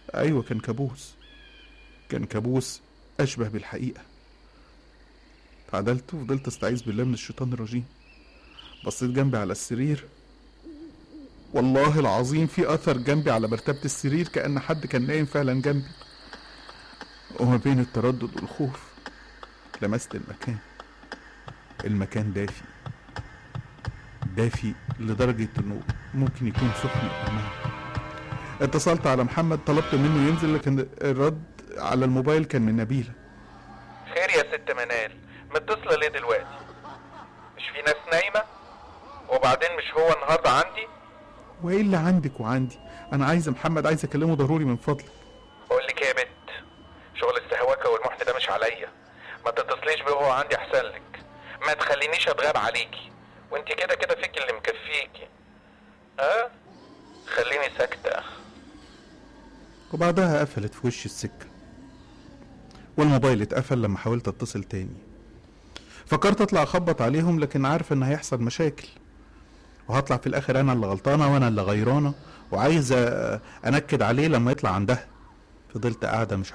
أيوة كان كابوس كان كابوس أشبه بالحقيقة اتعدلت وفضلت استعيذ بالله من الشيطان الرجيم بصيت جنبي على السرير والله العظيم في أثر جنبي على مرتبة السرير كأن حد كان نايم فعلا جنبي وما بين التردد والخوف لمست المكان المكان دافي دافي لدرجة انه ممكن يكون سخن أمامي اتصلت على محمد طلبت منه ينزل لكن الرد على الموبايل كان من نبيلة خير يا ست منال متصلة ليه دلوقتي مش في ناس نايمة وبعدين مش هو النهاردة عندي وايه اللي عندك وعندي انا عايز محمد عايز اكلمه ضروري من فضلك بقول لك ايه يا بت شغل السهواكة والمحن ده مش عليا ما تتصليش بيه وهو عندي احسن لك ما تخلينيش اتغاب عليكي وانت كده كده فيك اللي مكفيكي ها خليني ساكتة وبعدها قفلت في وش السكة والموبايل اتقفل لما حاولت اتصل تاني فكرت اطلع اخبط عليهم لكن عارف ان هيحصل مشاكل وهطلع في الاخر انا اللي غلطانه وانا اللي غيرانه وعايز أ- انكد عليه لما يطلع عندها فضلت قاعده مش